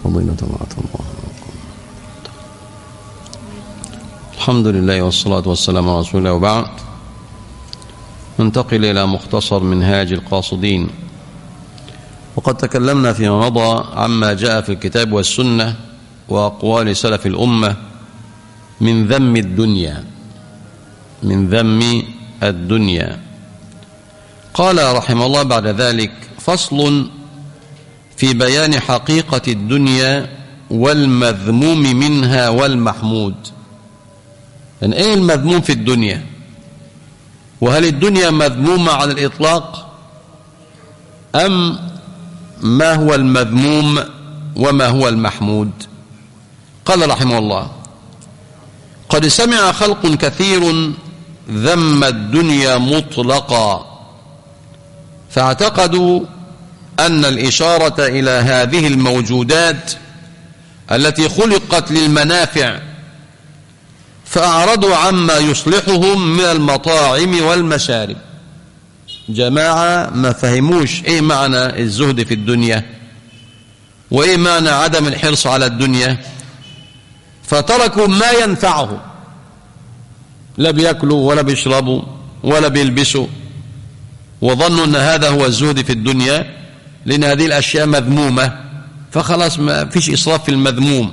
فضيلة الله الله الحمد لله والصلاة والسلام على رسول الله وبعد ننتقل إلى مختصر منهاج القاصدين وقد تكلمنا فيما مضى عما جاء في الكتاب والسنة وأقوال سلف الأمة من ذم الدنيا من ذم الدنيا قال رحمه الله بعد ذلك فصل في بيان حقيقة الدنيا والمذموم منها والمحمود يعني ايه المذموم في الدنيا وهل الدنيا مذمومة على الإطلاق أم ما هو المذموم وما هو المحمود قال رحمه الله قد سمع خلق كثير ذم الدنيا مطلقا فاعتقدوا أن الإشارة إلى هذه الموجودات التي خلقت للمنافع فأعرضوا عما يصلحهم من المطاعم والمشارب جماعة ما فهموش إيه معنى الزهد في الدنيا وإيه معنى عدم الحرص على الدنيا فتركوا ما ينفعهم لا بيأكلوا ولا بيشربوا ولا بيلبسوا وظنوا أن هذا هو الزهد في الدنيا لأن هذه الأشياء مذمومة فخلاص ما فيش إصراف في المذموم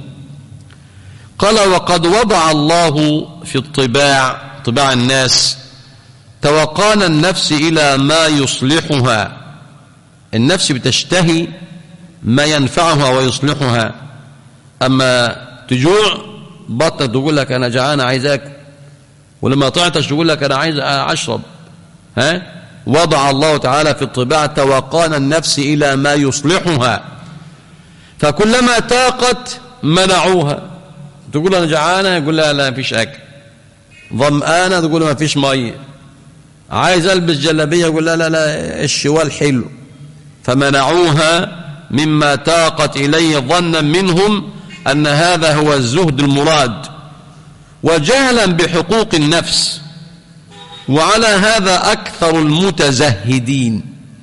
قال وقد وضع الله في الطباع طباع الناس توقان النفس إلى ما يصلحها النفس بتشتهي ما ينفعها ويصلحها أما تجوع بطل تقول لك أنا جعان عايزك ولما طعتش تقول لك أنا عايز أشرب ها وضع الله تعالى في الطباع توقان النفس إلى ما يصلحها فكلما تاقت منعوها تقول أنا جعانة يقول لا لا فيش أكل ظمآنة تقول ما فيش مية عايز ألبس جلبية يقول لا لا لا الشوال حلو فمنعوها مما تاقت إليه ظنا منهم أن هذا هو الزهد المراد وجهلا بحقوق النفس وعلى هذا أكثر المتزهدين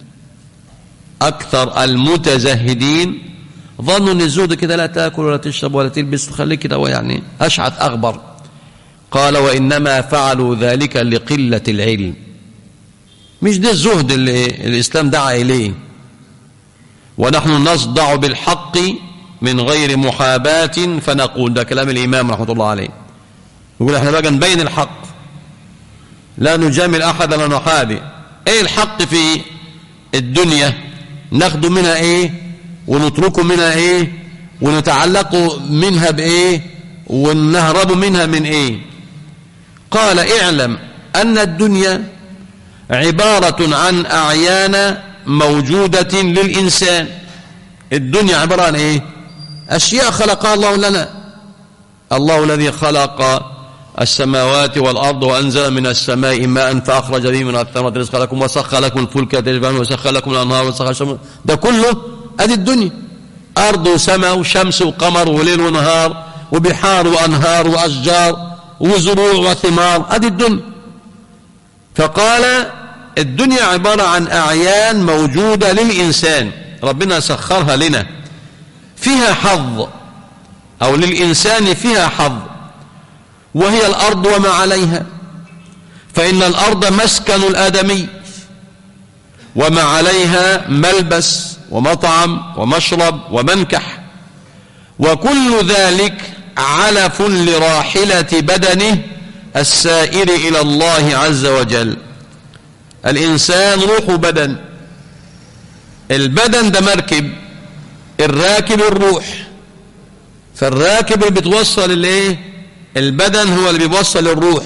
أكثر المتزهدين ظنوا ان الزهد كده لا تاكل ولا تشرب ولا تلبس تخليك كده يعني اشعث اغبر قال وانما فعلوا ذلك لقله العلم مش ده الزهد اللي الاسلام دعا اليه ونحن نصدع بالحق من غير محاباة فنقول ده كلام الامام رحمه الله عليه يقول احنا بقى نبين الحق لا نجامل احد ولا نحابي ايه الحق في الدنيا ناخده منها ايه ونتركه منها ايه ونتعلق منها بايه ونهرب منها من ايه قال اعلم ان الدنيا عبارة عن اعيان موجودة للانسان الدنيا عبارة عن ايه اشياء خلقها الله لنا الله الذي خلق السماوات والأرض وأنزل من السماء ماء فأخرج به من الثمرات رزقا لكم وسخر لكم الفلك تجري وسخر لكم الأنهار وسخر الشمس ده كله ادي الدنيا ارض وسماء وشمس وقمر وليل ونهار وبحار وانهار واشجار وزروع وثمار ادي الدنيا فقال الدنيا عبارة عن اعيان موجودة للانسان ربنا سخرها لنا فيها حظ او للانسان فيها حظ وهي الارض وما عليها فان الارض مسكن الادمي وما عليها ملبس ومطعم ومشرب ومنكح وكل ذلك علف لراحلة بدنه السائر إلى الله عز وجل الإنسان روح بدن البدن ده مركب الراكب الروح فالراكب اللي بتوصل الايه البدن هو اللي بيوصل الروح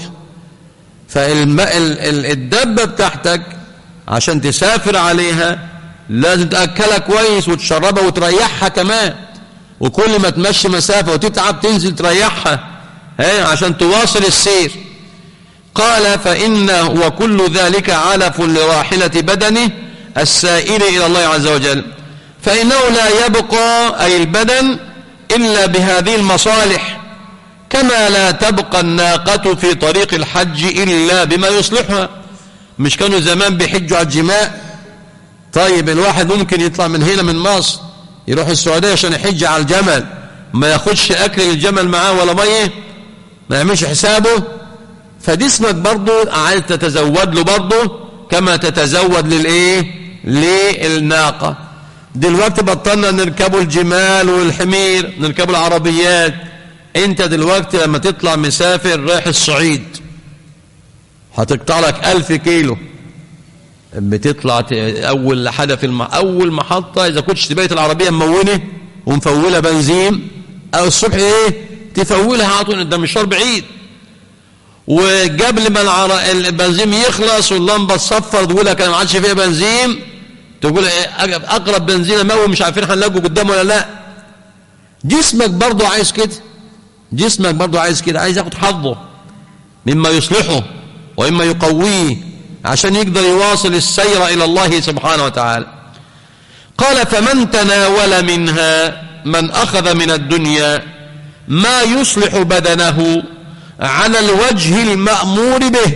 فالدبة بتاعتك عشان تسافر عليها لازم تأكلها كويس وتشربها وتريحها كمان وكل ما تمشي مسافة وتتعب تنزل تريحها هي عشان تواصل السير قال فإن وكل ذلك علف لراحلة بدنه السائر إلى الله عز وجل فإنه لا يبقى أي البدن إلا بهذه المصالح كما لا تبقى الناقة في طريق الحج إلا بما يصلحها مش كانوا زمان بيحجوا على الجماء طيب الواحد ممكن يطلع من هنا من مصر يروح السعودية عشان يحج على الجمل ما ياخدش أكل الجمل معاه ولا مية ما يعملش حسابه فجسمك برضه عايز تتزود له برضه كما تتزود للإيه للناقة دلوقتي بطلنا نركبوا الجمال والحمير نركبوا العربيات انت دلوقتي لما تطلع مسافر رايح الصعيد هتقطع لك ألف كيلو بتطلع أول حاجة في الم... أول محطة إذا كنتش تبيت العربية ممونة ومفولة بنزين أو الصبح إيه تفولها على طول ده مشوار بعيد وقبل ما العر... البنزين يخلص واللمبة تصفر تقول لك أنا ما عادش فيها بنزين تقول إيه أقرب بنزين موي مش عارفين هنلاقوا قدامه ولا لا جسمك برضه عايز كده جسمك برضه عايز كده عايز ياخد حظه مما يصلحه وإما يقويه عشان يقدر يواصل السير إلى الله سبحانه وتعالى قال فمن تناول منها من أخذ من الدنيا ما يصلح بدنه على الوجه المأمور به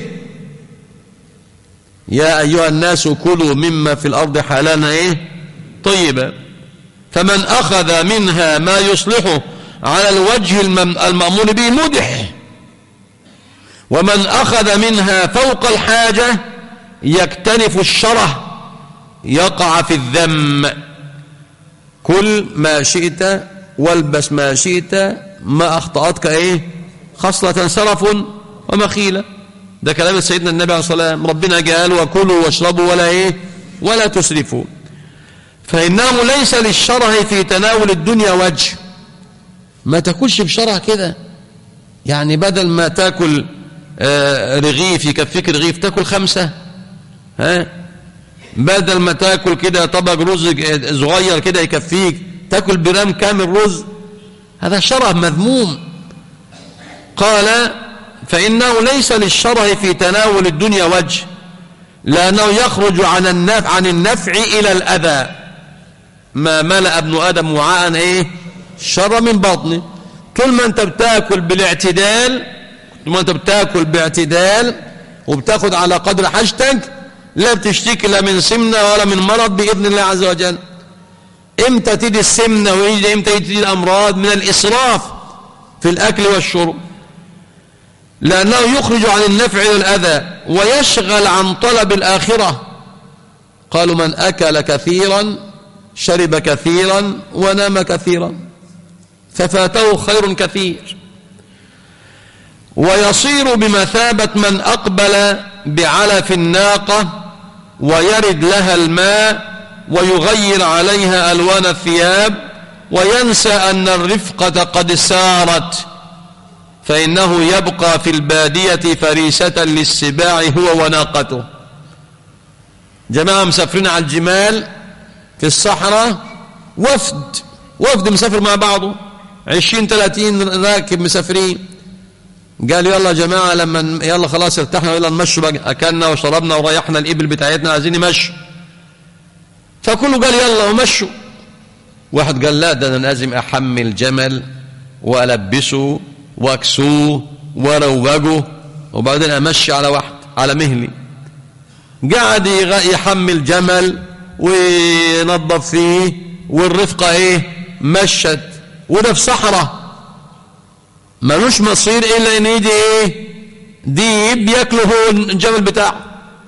يا أيها الناس كلوا مما في الأرض حلالا إيه طيبا فمن أخذ منها ما يصلحه على الوجه المأمور به مدح ومن أخذ منها فوق الحاجة يكتنف الشره يقع في الذم كل ما شئت والبس ما شئت ما أخطأتك إيه خصلة سرف ومخيلة ده كلام سيدنا النبي عليه الصلاة والسلام ربنا قال وكلوا واشربوا ولا إيه ولا تسرفوا فإنه ليس للشره في تناول الدنيا وجه ما تاكلش بشره كده يعني بدل ما تاكل آه رغيف يكفيك رغيف تاكل خمسة ها بدل ما تاكل كده طبق رز صغير كده يكفيك تاكل برام كامل رز هذا شره مذموم قال فإنه ليس للشره في تناول الدنيا وجه لأنه يخرج عن النفع, عن النفع إلى الأذى ما ملأ ابن آدم وعاء إيه شر من بطنه كل ما أنت بتاكل بالاعتدال كل ما أنت بتاكل باعتدال وبتاخد على قدر حاجتك لا بتشتكي لا من سمنة ولا من مرض بإذن الله عز وجل امتى تيجي السمنة وامتى تيجي الأمراض من الإسراف في الأكل والشرب لأنه يخرج عن النفع والأذى ويشغل عن طلب الآخرة قالوا من أكل كثيرا شرب كثيرا ونام كثيرا ففاته خير كثير ويصير بمثابة من أقبل بعلف الناقة ويرد لها الماء ويغير عليها ألوان الثياب وينسى أن الرفقة قد سارت فإنه يبقى في البادية فريسة للسباع هو وناقته جماعة مسافرين على الجمال في الصحراء وفد وفد مسافر مع بعضه عشرين ثلاثين راكب مسافرين قال يلا يا جماعة لما يلا خلاص ارتحنا يلا نمشوا بقى أكلنا وشربنا وريحنا الإبل بتاعتنا عايزين نمشوا فكله قال يلا ومشوا واحد قال لا ده أنا لازم أحمل جمل وألبسه واكسوه وروجه وبعدين أمشي على واحد على مهلي قعد يحمل جمل وينظف فيه والرفقة ايه مشت وده في صحراء ملوش مصير الا ان يجي ايه ديب ياكله هو الجمل بتاعه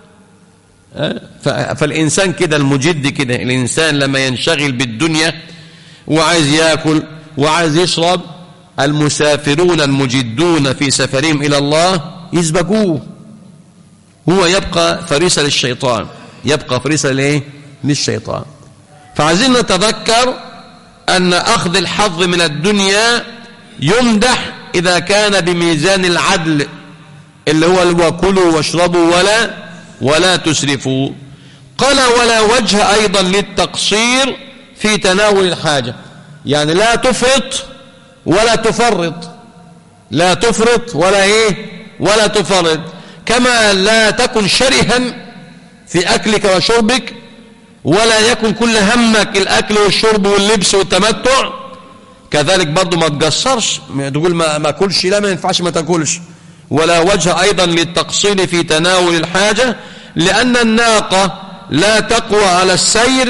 فالانسان كده المجد كده الانسان لما ينشغل بالدنيا وعايز ياكل وعايز يشرب المسافرون المجدون في سفرهم الى الله يسبقوه هو يبقى فريسة للشيطان يبقى فريسة ليه للشيطان فعايزين نتذكر أن أخذ الحظ من الدنيا يمدح إذا كان بميزان العدل اللي هو وكلوا واشربوا ولا ولا تسرفوا قال ولا وجه أيضا للتقصير في تناول الحاجة يعني لا تفرط ولا تفرط لا تفرط ولا ايه ولا تفرط كما لا تكن شرها في أكلك وشربك ولا يكن كل همك الأكل والشرب واللبس والتمتع كذلك برضو ما تقصرش تقول ما, ما كلش لا ما ينفعش ما تاكلش ولا وجه أيضا للتقصير في تناول الحاجة لأن الناقة لا تقوى على السير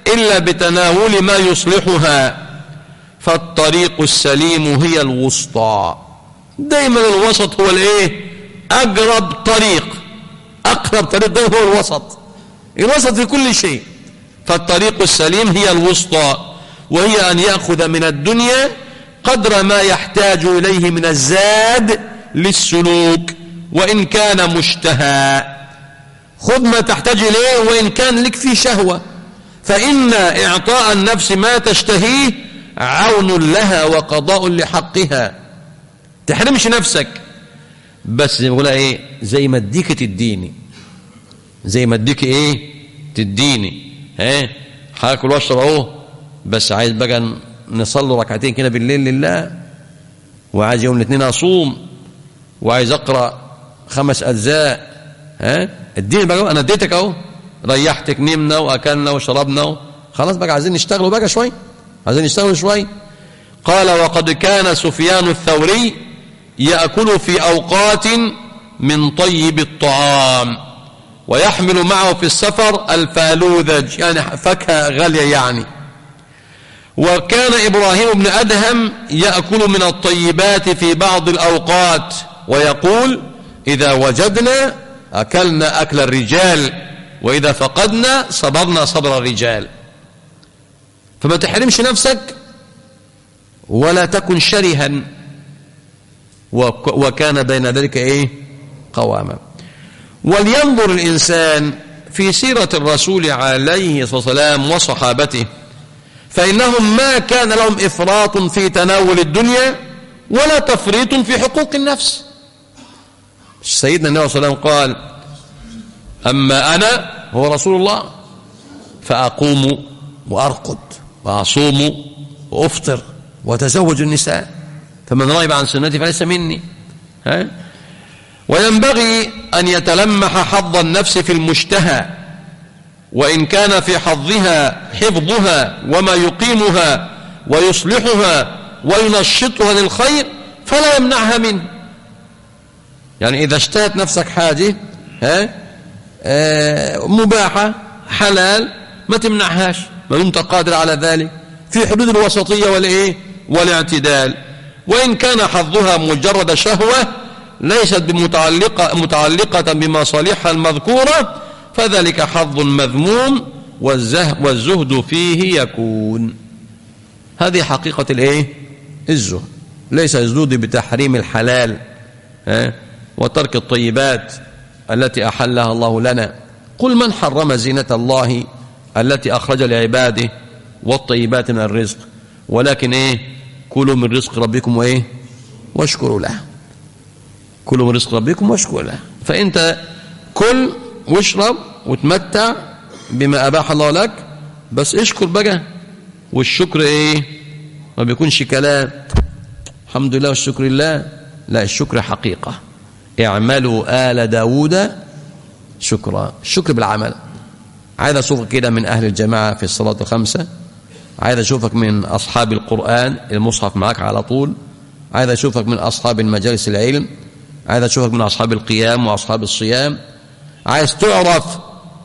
إلا بتناول ما يصلحها فالطريق السليم هي الوسطى دايما الوسط هو الايه اقرب طريق اقرب طريق ده هو الوسط الوسط في كل شيء فالطريق السليم هي الوسطى وهي ان ياخذ من الدنيا قدر ما يحتاج اليه من الزاد للسلوك وان كان مشتهى خذ ما تحتاج اليه وان كان لك فيه شهوه فان اعطاء النفس ما تشتهيه عون لها وقضاء لحقها تحرمش نفسك بس زي ما بقولها ايه زي ما اديك تديني زي ما اديك ايه تديني ها هاكل واشرب اهو بس عايز بقى نصلي ركعتين كده بالليل لله وعايز يوم الاثنين اصوم وعايز اقرا خمس اجزاء ها اديني بقى انا اديتك اهو ريحتك نمنا واكلنا وشربنا خلاص بقى عايزين نشتغلوا بقى شويه عايزين نشتغلوا شويه قال وقد كان سفيان الثوري يأكل في أوقات من طيب الطعام ويحمل معه في السفر الفالوذج يعني فاكهة غالية يعني وكان إبراهيم بن أدهم يأكل من الطيبات في بعض الأوقات ويقول إذا وجدنا أكلنا أكل الرجال وإذا فقدنا صبرنا صبر الرجال فما تحرمش نفسك ولا تكن شرها وكان بين ذلك ايه قواما ولينظر الانسان في سيره الرسول عليه الصلاه والسلام وصحابته فانهم ما كان لهم افراط في تناول الدنيا ولا تفريط في حقوق النفس سيدنا النبي صلى الله عليه وسلم قال اما انا هو رسول الله فاقوم وارقد واصوم وافطر وتزوج النساء فمن رغب عن سنتي فليس مني ها؟ وينبغي أن يتلمح حظ النفس في المشتهى وإن كان في حظها حفظها وما يقيمها ويصلحها وينشطها للخير فلا يمنعها منه يعني إذا اشتهت نفسك حاجة ها آه مباحة حلال ما تمنعهاش ما دمت قادر على ذلك في حدود الوسطية والإيه والاعتدال وإن كان حظها مجرد شهوة ليست بمتعلقة متعلقة بمصالحها المذكورة فذلك حظ مذموم والزهد فيه يكون هذه حقيقة الايه الزهد ليس الزهد بتحريم الحلال ها وترك الطيبات التي أحلها الله لنا قل من حرم زينة الله التي أخرج لعباده والطيبات من الرزق ولكن ايه كلوا من رزق ربكم وايه واشكروا له كلوا من رزق ربكم واشكروا له فانت كل واشرب وتمتع بما اباح الله لك بس اشكر بقى والشكر ايه ما بيكونش كلام الحمد لله والشكر لله لا الشكر حقيقة اعملوا آل داود شكرا الشكر بالعمل عايز اشوفك كده من اهل الجماعة في الصلاة الخمسة عايز اشوفك من اصحاب القرآن المصحف معك على طول عايز اشوفك من اصحاب المجالس العلم عايز اشوفك من اصحاب القيام واصحاب الصيام عايز تعرف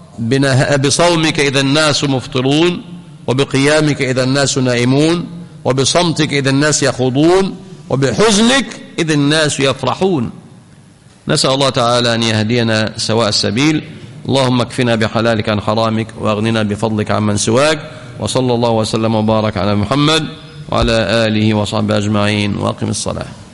بصومك اذا الناس مفطرون وبقيامك اذا الناس نائمون وبصمتك اذا الناس يخوضون وبحزنك اذا الناس يفرحون نسال الله تعالى ان يهدينا سواء السبيل اللهم اكفنا بحلالك عن حرامك واغننا بفضلك عمن سواك وصلى الله وسلم وبارك على محمد وعلى آله وصحبه أجمعين وأقم الصلاة